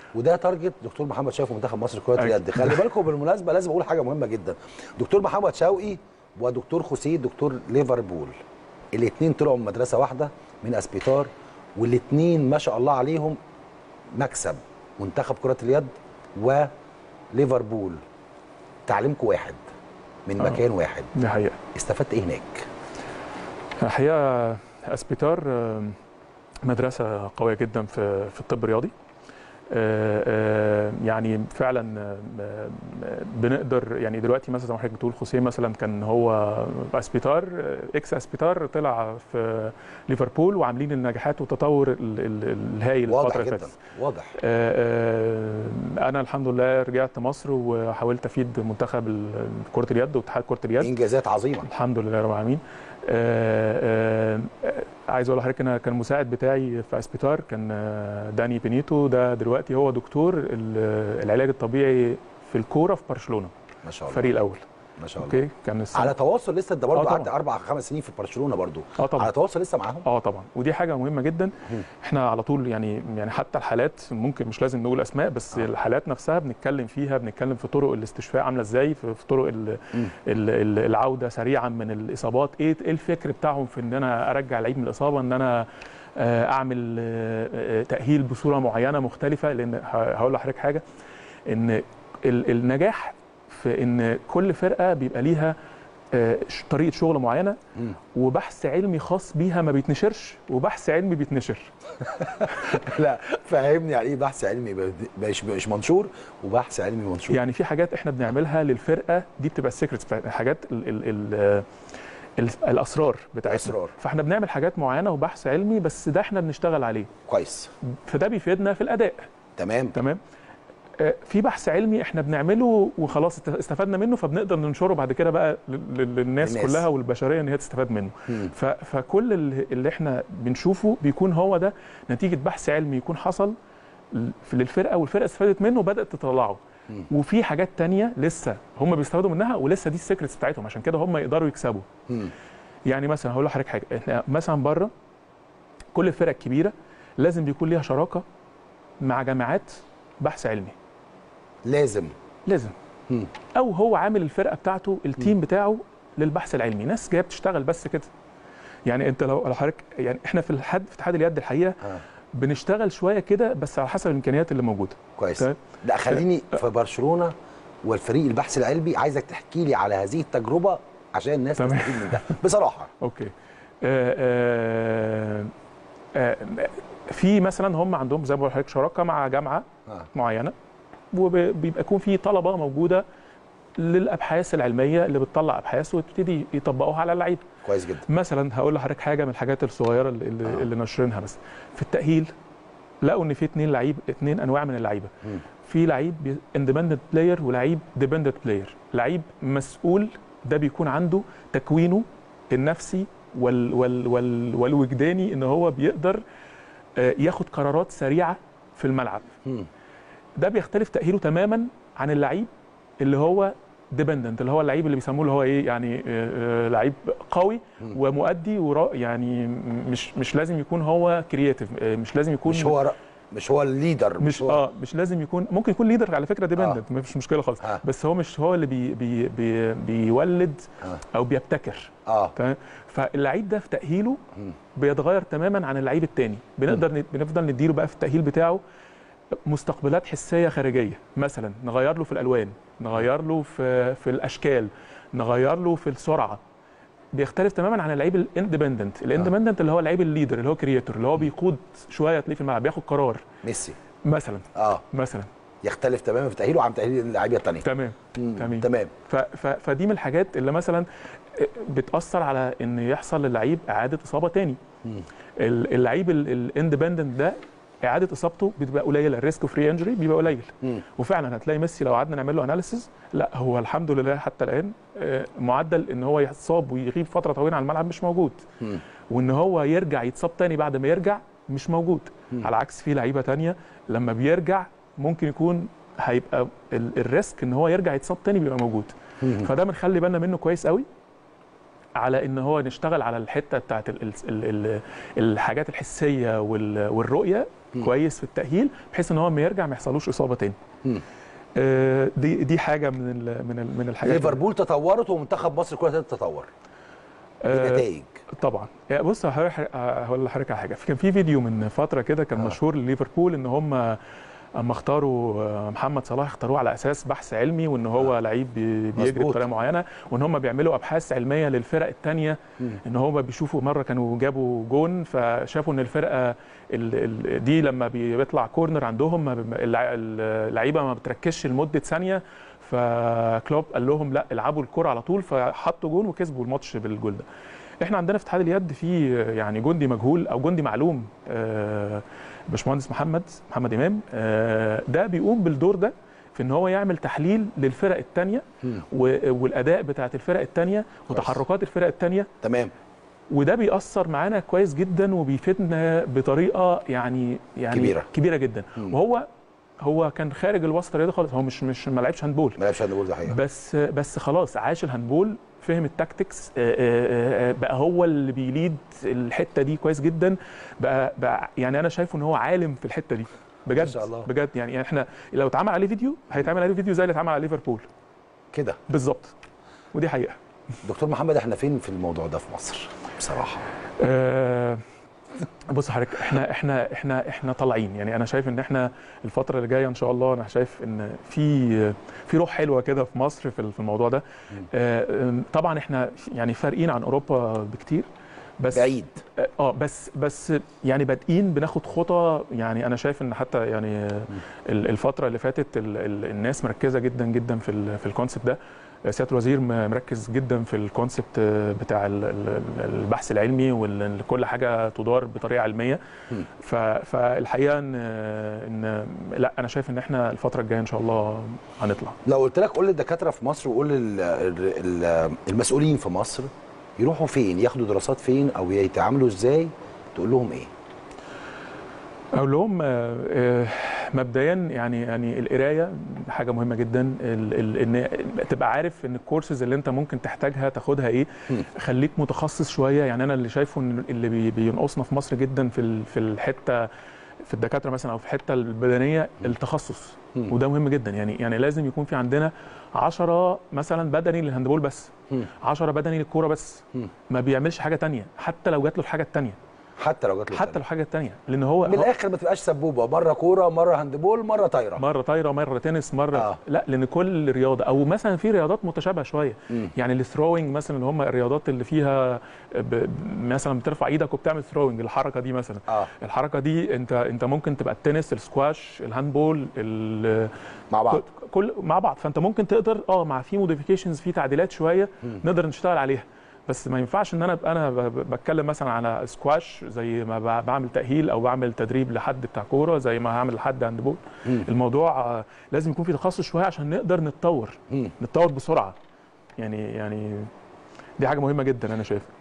وده تارجت دكتور محمد شوقي في منتخب مصر لكره أكيد. اليد خلي بالكم بالمناسبه لازم اقول حاجه مهمه جدا دكتور محمد شوقي ودكتور خوسيه دكتور ليفربول الاثنين طلعوا من مدرسه واحده من اسبيتار والاثنين ما شاء الله عليهم مكسب منتخب كره اليد وليفربول تعليمكم واحد من آه. مكان واحد دي حقيقه استفدت ايه هناك الحقيقه اسبيتار آه، مدرسه قويه جدا في في الطب الرياضي آه، آه، يعني فعلا آه، آه، بنقدر يعني دلوقتي مثلا زي ما حضرتك بتقول خوسيه مثلا كان هو اسبيتار آه، اكس اسبيتار طلع في ليفربول وعاملين النجاحات والتطور ال- ال- الهائل واضح الفتره اللي جدا فاتت واضح آه، آه، انا الحمد لله رجعت مصر وحاولت افيد منتخب ال- كره اليد واتحاد كره اليد انجازات عظيمه الحمد لله رب العالمين آه، آه، آه، عايز اقول لحضرتك انا كان المساعد بتاعي في اسبيتار كان آه، داني بينيتو ده دلوقتي هو دكتور ال- العلاج الطبيعي في الكوره في برشلونه ما شاء الله الفريق الاول ما شاء الله اوكي كان السنة على تواصل لسه انت آه برضه طبعاً. قعدت اربع خمس سنين في برشلونه برضه اه طبعا على تواصل لسه معاهم اه طبعا ودي حاجه مهمه جدا مم. احنا على طول يعني يعني حتى الحالات ممكن مش لازم نقول اسماء بس آه. الحالات نفسها بنتكلم فيها بنتكلم في طرق الاستشفاء عامله ازاي في في طرق ال مم. ال ال العوده سريعا من الاصابات ايه ايه الفكر بتاعهم في ان انا ارجع العيب من الاصابه ان انا آه، اعمل آه، آه، تاهيل بصوره معينه مختلفه لان ه- هقول لحضرتك حاجه ان ال- النجاح في ان كل فرقه بيبقى ليها آه، ش- طريقه شغل معينه مم. وبحث علمي خاص بيها ما بيتنشرش وبحث علمي بيتنشر لا فهمني يعني ايه بحث علمي ب- مش مش منشور وبحث علمي منشور يعني في حاجات احنا بنعملها للفرقه دي بتبقى السيكرتس حاجات ال ال ال ال الاسرار بتاعتنا أسرار. فاحنا بنعمل حاجات معينه وبحث علمي بس ده احنا بنشتغل عليه كويس فده بيفيدنا في الاداء تمام تمام آه، في بحث علمي احنا بنعمله وخلاص است- استفدنا منه فبنقدر ننشره بعد كده بقى لل- لل- للناس للناس. كلها والبشريه ان هي تستفاد منه مم. ف- فكل اللي اللي احنا بنشوفه بيكون هو ده نتيجه بحث علمي يكون حصل ل- للفرقه والفرقه استفادت منه وبدات تطلعه مم. وفي حاجات تانية لسه هم بيستفادوا منها ولسه دي السيكرتس بتاعتهم عشان كده هم يقدروا يكسبوا مم. يعني مثلا هقول لحضرتك حاجه احنا مثلا بره كل الفرق الكبيره لازم بيكون ليها شراكه مع جامعات بحث علمي لازم لازم مم. او هو عامل الفرقه بتاعته التيم بتاعه للبحث العلمي ناس جايه بتشتغل بس كده يعني انت لو لو حضرتك يعني احنا في الحد في اتحاد اليد الحقيقه آه. بنشتغل شويه كده بس على حسب الامكانيات اللي موجوده كويس تمام. لا خليني في برشلونه والفريق البحث العلمي عايزك تحكي لي على هذه التجربه عشان الناس تمام. تستفيد من ده بصراحه اوكي آه آه آه في مثلا هم عندهم زي ما بقول لحضرتك شراكه مع جامعه آه. معينه وبيبقى يكون في طلبه موجوده للابحاث العلميه اللي بتطلع ابحاث وتبتدي يطبقوها على اللعيبه كويس جدا مثلا هقول لحضرتك حاجه من الحاجات الصغيره اللي, اللي, آه. اللي ناشرينها بس في التاهيل لقوا ان في اثنين لعيب اثنين انواع من اللعيبه مم. في لعيب اندبندنت بلاير ولعيب ديبندنت بلاير لعيب مسؤول ده بيكون عنده تكوينه النفسي وال وال وال والوجداني ان هو بيقدر آه، ياخد قرارات سريعه في الملعب مم. ده بيختلف تاهيله تماما عن اللعيب اللي هو ديبندنت اللي هو اللعيب اللي بيسموه اللي هو ايه يعني آه، آه، لعيب قوي مم. ومؤدي ورا يعني مش مش لازم يكون هو كرييتيف مش لازم يكون مش هو ر... مش هو الليدر مش هو اه مش لازم يكون ممكن يكون ليدر على فكره ديبندنت مفيش مشكله خالص آه. بس هو مش هو اللي بي بي بي بيولد آه. او بيبتكر اه تمام فاللعيب ده في تاهيله مم. بيتغير تماما عن اللعيب التاني بنقدر ن- بنفضل نديله بقى في التاهيل بتاعه مستقبلات حسيه خارجيه مثلا نغير له في الالوان نغير له في في الاشكال نغير له في السرعه بيختلف تماما عن اللعيب الاندبندنت الاندبندنت اللي هو اللعيب الليدر اللي هو كرييتور اللي هو بيقود شويه تلاقيه في الملعب بياخد قرار ميسي مثلا اه مثلا يختلف تماما في تاهيله عن تاهيل اللعيبه الثانيه تمام تمام. تمام ف ف فدي من الحاجات اللي مثلا بتاثر على ان يحصل للعيب اعاده اصابه تاني مم. ال- اللعيب الاندبندنت ده اعاده اصابته بتبقى قليله الريسك فري انجري بيبقى قليل مم. وفعلا هتلاقي ميسي لو قعدنا نعمل له اناليسيز لا هو الحمد لله حتى الان آه، معدل ان هو يتصاب ويغيب فتره طويله عن الملعب مش موجود مم. وان هو يرجع يتصاب تاني بعد ما يرجع مش موجود مم. على عكس في لعيبه تانية لما بيرجع ممكن يكون هيبقى ال- الريسك ان هو يرجع يتصاب تاني بيبقى موجود مم. فده بنخلي بالنا منه كويس قوي على ان هو نشتغل على الحته بتاعت ال ال ال ال الحاجات الحسيه وال- والرؤيه مم. كويس في التاهيل بحيث ان هو لما يرجع ما يحصلوش اصابه تاني مم. آه، دي دي حاجه من ال من ال من الحاجات ليفربول تطورت ومنتخب مصر كره تتطور آه، بنتائج طبعا يعني بص هقول لحضرتك- هقول لحضرتك على حاجه كان في فيديو من فتره كده كان آه. مشهور لليفربول ان هم اما اختاروا آه، محمد صلاح اختاروه على اساس بحث علمي وان هو لعيب بي- بيجري مظبوط. بطريقه معينه وان هم بيعملوا ابحاث علميه للفرق الثانيه مم. ان هم بيشوفوا مره كانوا جابوا جون فشافوا ان الفرقه ال- ال- دي لما بيطلع كورنر عندهم ما بي- اللع- اللعيبه ما بتركزش لمده ثانيه فكلوب قال لهم لا العبوا الكره على طول فحطوا جون وكسبوا الماتش بالجول ده احنا عندنا في اتحاد اليد في يعني جندي مجهول او جندي معلوم آه، باشمهندس محمد محمد امام آه، ده بيقوم بالدور ده في ان هو يعمل تحليل للفرق الثانيه مم. والاداء بتاعت الفرق الثانيه وتحركات الفرق الثانيه تمام وده بيأثر معانا كويس جدا وبيفيدنا بطريقه يعني يعني كبيرة. كبيره جدا مم. وهو هو كان خارج الوسط الرياضي خالص هو مش مش ما لعبش هاندبول ما لعبش هاندبول ده حقيقه بس بس خلاص عاش الهاندبول فهم التاكتكس آه، آه، آه، بقى هو اللي بيليد الحته دي كويس جدا بقى, بقى يعني انا شايفه ان هو عالم في الحته دي بجد ما شاء الله. بجد يعني احنا لو اتعمل عليه فيديو هيتعمل عليه فيديو زي اللي اتعمل على ليفربول كده بالظبط ودي حقيقه دكتور محمد احنا فين في الموضوع ده في مصر بصراحه آه، بص حضرتك احنا احنا احنا احنا طالعين يعني انا شايف ان احنا الفتره اللي جايه ان شاء الله انا شايف ان في في روح حلوه كده في مصر في في الموضوع ده مم. آه، طبعا احنا يعني فارقين عن اوروبا بكتير بس بعيد اه بس بس يعني بادئين بناخد خطى يعني انا شايف ان حتى يعني ال- الفتره اللي فاتت ال- ال- الناس مركزه جدا جدا في ال- في الكونسبت ده سياده الوزير م- مركز جدا في الكونسبت بتاع ال- ال- البحث العلمي وان كل حاجه تدار بطريقه علميه مم. ف- فالحقيقه ان ان لا انا شايف ان احنا الفتره الجايه ان شاء الله هنطلع لو قلت لك قول للدكاتره في مصر وقول لل- ال- ال- المسؤولين في مصر يروحوا فين ياخدوا دراسات فين او يتعاملوا ازاي تقول لهم ايه اقول لهم آه، آه، مبدئيا يعني يعني القرايه حاجه مهمه جدا ال- ال- ان تبقى عارف ان الكورسز اللي انت ممكن تحتاجها تاخدها ايه مم. خليك متخصص شويه يعني انا اللي شايفه ان اللي بي- بينقصنا في مصر جدا في ال- في الحته في الدكاتره مثلا او في الحته البدنيه التخصص مم. وده مهم جدا يعني يعني لازم يكون في عندنا 10 مثلا بدني للهاندبول بس مم. 10 بدني للكوره بس مم. ما بيعملش حاجه تانية حتى لو جات له الحاجه التانية حتى لو جات له حتى التانية. لو حاجه تانية لان هو من الاخر ما تبقاش سبوبه مره كوره مره هاندبول مره طايره مره طايره مره تنس مره آه. آه. لا لان كل رياضه او مثلا في رياضات متشابهه شويه مم. يعني الثروينج مثلا اللي هم الرياضات اللي فيها ب... مثلا بترفع ايدك وبتعمل ثروينج الحركه دي مثلا اه الحركه دي انت انت ممكن تبقى التنس السكواش الهاندبول ال... مع بعض كل مع بعض فانت ممكن تقدر اه مع في موديفيكيشنز في تعديلات شويه مم. نقدر نشتغل عليها بس ما ينفعش ان انا ابقى انا ب- ب- بتكلم مثلا على سكواش زي ما ب- بعمل تاهيل او بعمل تدريب لحد بتاع كوره زي ما هعمل لحد هاندبول مم. الموضوع آه، لازم يكون في تخصص شويه عشان نقدر نتطور مم. نتطور بسرعه يعني يعني دي حاجه مهمه جدا انا شايفها